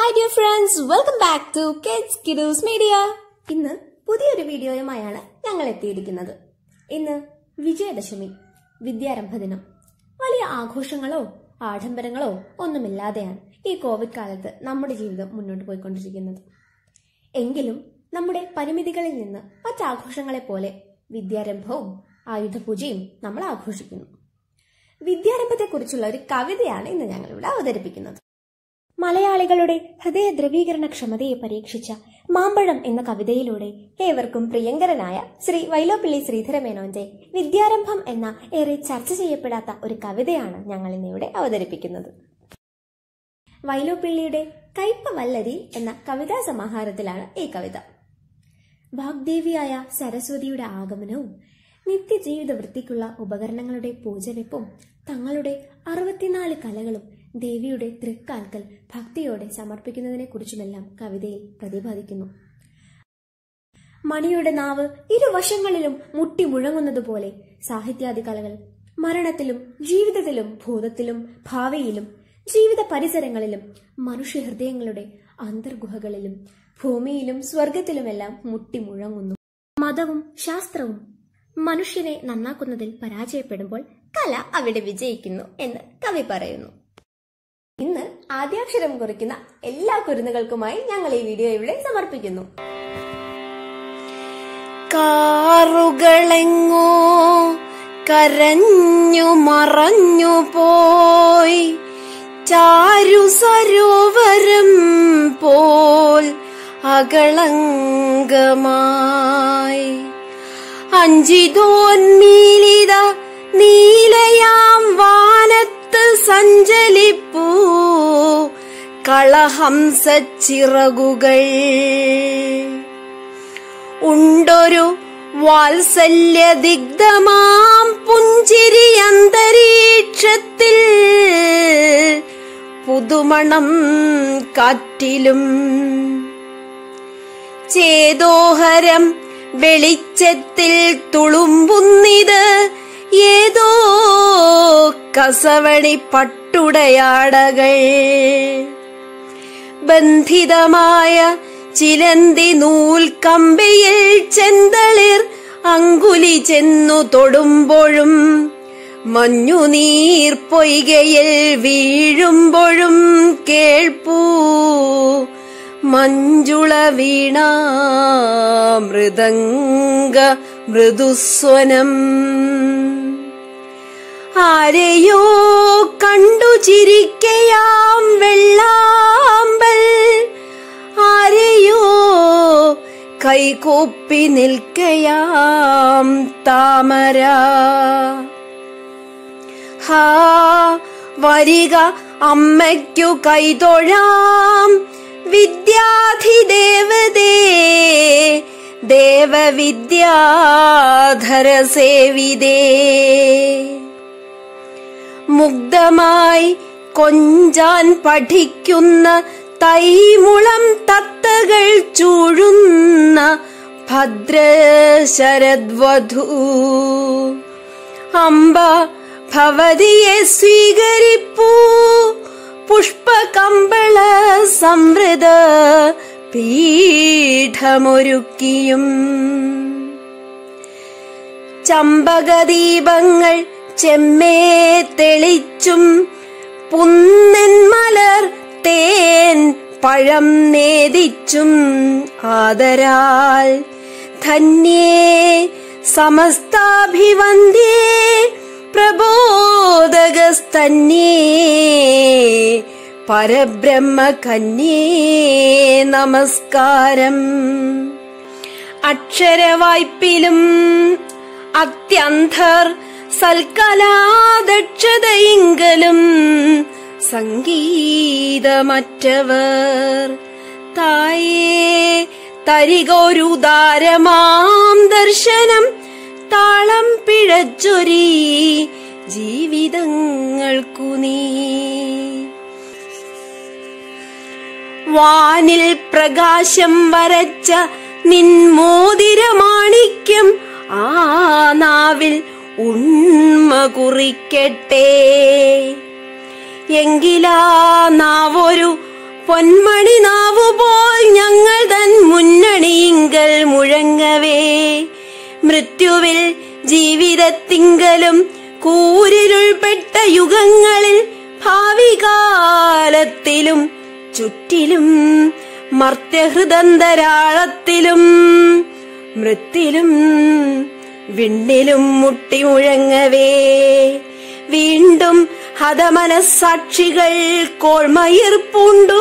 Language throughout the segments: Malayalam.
hi dear friends welcome back to kids kidoos media ഇന്ന് പുതിയൊരു വീഡിയോയുമായാണ് ഞങ്ങൾ എത്തിയിരിക്കുന്നത് ഇന്ന് വിജയദശമി വിദ്യാരംഭ ദിനം വലിയ ആഘോഷങ്ങളോ ആഡംബരങ്ങളോ ഒന്നുമില്ലാതെയാണ് ഈ കോവിഡ് കാലത്ത് നമ്മുടെ ജീവിതം മുന്നോട്ട് പോയിക്കൊണ്ടിരിക്കുന്നത് എങ്കിലും നമ്മുടെ പരിമിതികളിൽ നിന്ന് മറ്റാഘോഷങ്ങളെ പോലെ വിദ്യാരംഭവും ആയുധപൂജയും നമ്മൾ ആഘോഷിക്കുന്നു വിദ്യാരംഭത്തെക്കുറിച്ചുള്ള ഒരു കവിതയാണ് ഇന്ന് ഞങ്ങളിവിടെ അവതരിപ്പിക്കുന്നത് മലയാളികളുടെ ഹൃദയ ദ്രവീകരണ ക്ഷമതയെ പരീക്ഷിച്ച മാമ്പഴം എന്ന കവിതയിലൂടെ ഏവർക്കും പ്രിയങ്കരനായ ശ്രീ വൈലോപ്പിള്ളി ശ്രീധരമേനോന്റെ വിദ്യാരംഭം എന്ന ഏറെ ചർച്ച ചെയ്യപ്പെടാത്ത ഒരു കവിതയാണ് ഞങ്ങൾ ഇന്നിവിടെ അവതരിപ്പിക്കുന്നത് വൈലോപ്പിള്ളിയുടെ കയ്പ വല്ലരി എന്ന കവിതാ സമാഹാരത്തിലാണ് ഈ കവിത വാഗ്ദേവിയായ സരസ്വതിയുടെ ആഗമനവും നിത്യജീവിത വൃത്തിക്കുള്ള ഉപകരണങ്ങളുടെ പൂജവെപ്പും തങ്ങളുടെ അറുപത്തിനാല് കലകളും ദേവിയുടെ തൃക്കാൽക്കൽ ഭക്തിയോടെ സമർപ്പിക്കുന്നതിനെക്കുറിച്ചുമെല്ലാം കവിതയിൽ പ്രതിപാദിക്കുന്നു മണിയുടെ നാവ് ഇരുവശങ്ങളിലും മുട്ടി മുഴങ്ങുന്നതുപോലെ സാഹിത്യാദി കലകൾ മരണത്തിലും ജീവിതത്തിലും ഭൂതത്തിലും ഭാവിയിലും ജീവിത പരിസരങ്ങളിലും മനുഷ്യഹൃദയങ്ങളുടെ അന്തർഗുഹകളിലും ഭൂമിയിലും സ്വർഗത്തിലുമെല്ലാം മുട്ടി മുഴങ്ങുന്നു മതവും ശാസ്ത്രവും മനുഷ്യനെ നന്നാക്കുന്നതിൽ പരാജയപ്പെടുമ്പോൾ കല അവിടെ വിജയിക്കുന്നു എന്ന് കവി പറയുന്നു ഇന്ന് ആദ്യാക്ഷരം കുറിക്കുന്ന എല്ലാ കുരുന്നുകൾക്കുമായി ഞങ്ങൾ ഈ വീഡിയോ ഇവിടെ സമർപ്പിക്കുന്നു കാറുകളെങ്ങോ കരഞ്ഞു മറഞ്ഞു പോയി ചാരു സരോവരം പോൽ അകളങ്കമായി അഞ്ചിതോന്മീലിത നീലയാം വാനത്ത് സഞ്ചലിപ്പൂ കളഹംസച്ചിറകുകൾ ഉണ്ടൊരു വാത്സല്യദിഗ്ധമാം പുഞ്ചിരി അന്തരീക്ഷത്തിൽ പുതുമണം കാറ്റിലും ചേതോഹരം വെളിച്ചത്തിൽ തുളുമ്പുന്നിത് ഏതോ കസവണി പട്ടുടയാടകൾ ബന്ധിതമായ ചിലന്തി നൂൽ കമ്പിയിൽ ചെന്തളിർ അങ്കുലി ചെന്നു തൊടുമ്പോഴും മഞ്ഞുനീർ പൊയ്കയിൽ വീഴുമ്പോഴും കേൾപ്പൂ മഞ്ജുള വീണ മൃദംഗ മൃദുസ്വനം ആരെയോ കണ്ടു ചിരിക്കയാം വെള്ളാമ്പൽ ആരെയോ കൈകൂപ്പി നിൽക്കയാം താമര ഹാ വരിക അമ്മയ്ക്കു കൈതൊഴാം വിദ്യാധിദേവതേ ദേവവിദ്യാധര സേവിതേ മുഗ്ധമായി കൊഞ്ചാൻ പഠിക്കുന്ന തൈമുളം തത്തകൾ ചൂഴുന്ന ഭദ്രശരദ്വധൂ അമ്പ ഭവതിയെ സ്വീകരിപ്പൂ പുഷ്പകമ്പള സംവൃത പീഠമൊരുക്കിയും ചമ്പകദീപങ്ങൾ ചെമ്മേ തെളിച്ചും പുന്നൻ മലർ തേൻ പഴം നേദിച്ചും ആദരാൽ ധന്യേ സമസ്താഭിവന്ദ്യേ പ്രബോധകസ്തന്യേ പരബ്രഹ്മ കന്യേ നമസ്കാരം അക്ഷരവായ്പിലും അത്യന്തർ സൽക്കലാദക്ഷതയിങ്കലും സംഗീതമറ്റവർ തായേ തരികൊരുദാരമാം ദർശനം താളം പിഴച്ചൊരി ജീവിതങ്ങൾക്കു നീ വാനിൽ പ്രകാശം വരച്ച നിൻമോതിരമാണിക്യം ആ നാവിൽ ഉണ്മ കുറിക്കട്ടെ എങ്കിലാ നാവൊരു പൊന്മണി നാവുപോൽ ഞങ്ങൾ തൻ മുന്നണിയിങ്കൽ മുഴങ്ങവേ മൃത്യുവിൽ ജീവിതത്തിങ്കലും കൂരിരുൾപ്പെട്ട യുഗങ്ങളിൽ ഭാവി കാലത്തിലും ചുറ്റിലും മർത്യഹൃദന്തരാളത്തിലും മൃത്തിലും വിണ്ണിലും മുട്ടി മുഴങ്ങവേ വീണ്ടും ഹതമനസാക്ഷികൾ കോൾമയിർ പൂണ്ടു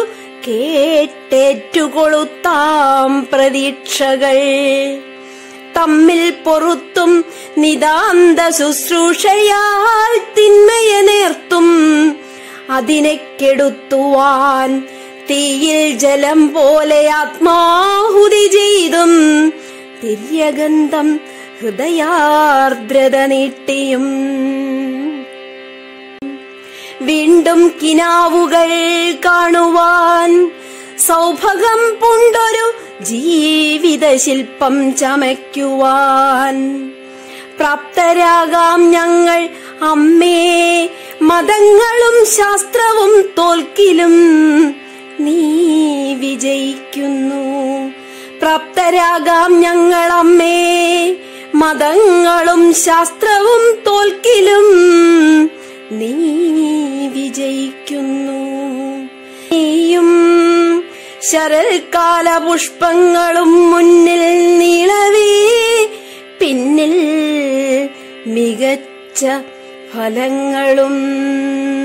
കേട്ടേറ്റുകൊളുത്താം പ്രതീക്ഷകൾ തമ്മിൽ പൊറുത്തും നിതാന്ത ശുശ്രൂഷയാൽ തിന്മയെ നേർത്തും അതിനെ കെടുത്തുവാൻ തീയിൽ ജലം പോലെ ആത്മാഹുതി ചെയ്തും തിര്യഗന്ധം ഹൃദയാർദ്രത നീട്ടിയും വീണ്ടും കിനാവുകൾ കാണുവാൻ സൗഭകം പുണ്ടൊരു ജീവിത ശില്പം ചമയ്ക്കുവാൻ പ്രാപ്തരാകാം ഞങ്ങൾ അമ്മേ മതങ്ങളും ശാസ്ത്രവും തോൽക്കിലും നീ വിജയിക്കുന്നു പ്രാപ്തരാകാം ഞങ്ങൾ അമ്മേ മതങ്ങളും ശാസ്ത്രവും തോൽക്കിലും നീ വിജയിക്കുന്നു നീയും ശരൽക്കാല പുഷ്പങ്ങളും മുന്നിൽ നീളവേ പിന്നിൽ മികച്ച ഫലങ്ങളും